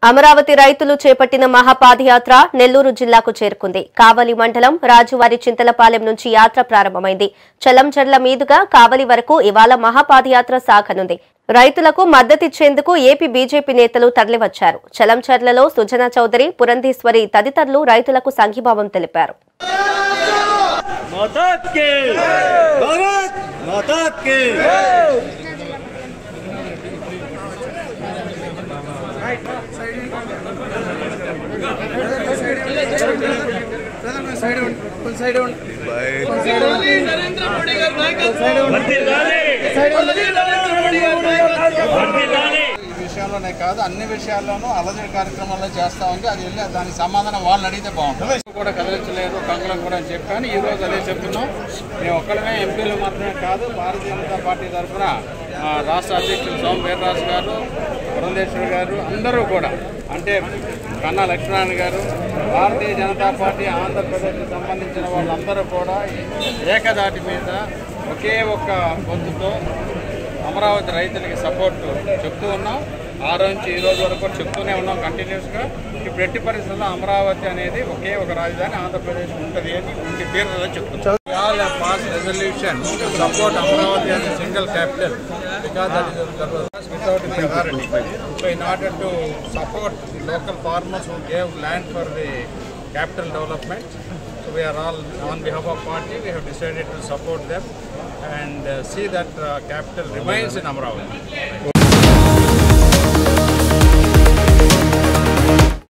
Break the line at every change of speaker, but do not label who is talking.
అమరావతి రైతులు చేపట్టిన మహాపాదయాత్ర నెల్లూరు జిల్లాకు చేరుకుంది కావలి మండలం రాజువారి చింతలపాలెం నుంచి యాత్ర ప్రారంభమైంది చలంచర్ల మీదుగా కావలి వరకు ఇవాళ మహాపాదయాత్ర సాగనుంది రైతులకు మద్దతిచ్చేందుకు ఏపీ బీజేపీ నేతలు తరలివచ్చారు చలంచర్లలో సుజనా చౌదరి పురంధేశ్వరి తదితరులు రైతులకు సంఘీభావం తెలిపారు
माता के भारत माता के
ఈ విషయంలోనే కాదు అన్ని విషయాల్లోనూ అలజడి కార్యక్రమాల్లో చేస్తా ఉంది అది వెళ్ళి దానికి సమాధానం వాళ్ళని అడిగితే బాగుంటుంది కూడా కదిలించలేదు కంగళం కూడా అని చెప్పాను ఈ రోజు అదే చెప్తున్నాం మేము ఒక్కడమే ఎంపీలు మాత్రమే కాదు భారతీయ జనతా పార్టీ తరఫున ఆ, రాష్ట్ర అధ్యక్షులు సోమ వీర్రాజు గారు పురంధేశ్వరి గారు అందరూ కూడా అంటే కన్నా లక్ష్మీనారాయణ గారు భారతీయ జనతా పార్టీ ఆంధ్రప్రదేశ్కి సంబంధించిన వాళ్ళందరూ కూడా ఏకదాటి మీద ఒకే ఒక్క గొంతుతో అమరావతి రైతులకి సపోర్ట్ చెప్తూ ఉన్నాం ఆ రోజు నుంచి ఈ రోజు వరకు కూడా చెప్తూనే ఉన్నాం కంటిన్యూస్గా ఇప్పుడు ఎట్టి పరిస్థితుల్లో అమరావతి అనేది ఒకే ఒక రాజధాని ఆంధ్రప్రదేశ్ ఉంటుంది అని ఉండి తీరుతుందని చెప్తున్నాం all pass resolution support Amaravati as a single capital because that is that was without majority. So in order to support the local farmers who gave land for the capital development, so we are all on behalf of party we have decided to support them and uh, see that uh, capital remains in Amravati.